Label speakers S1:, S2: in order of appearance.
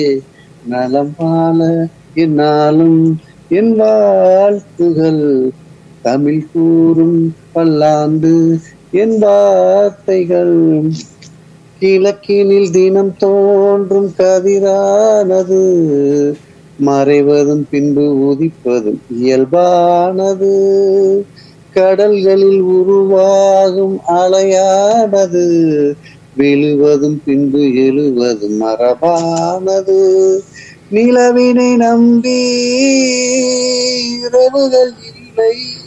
S1: நலம் வாழ என்னாலும் என் வாழ்த்துகள் தமிழ் கூறும் பல்லாண்டு என் வார்த்தைகள் கிழக்கினில் தினம் தோன்றும் கதிரானது மறைவதும் பின்பு உதிப்பதும் இயல்பானது கடல்களில் உருவாகும் அலையானது விழுவதும் பின்பு எழுவதும் மரபானது நிலவினை நம்பி இரவுகள் இல்லை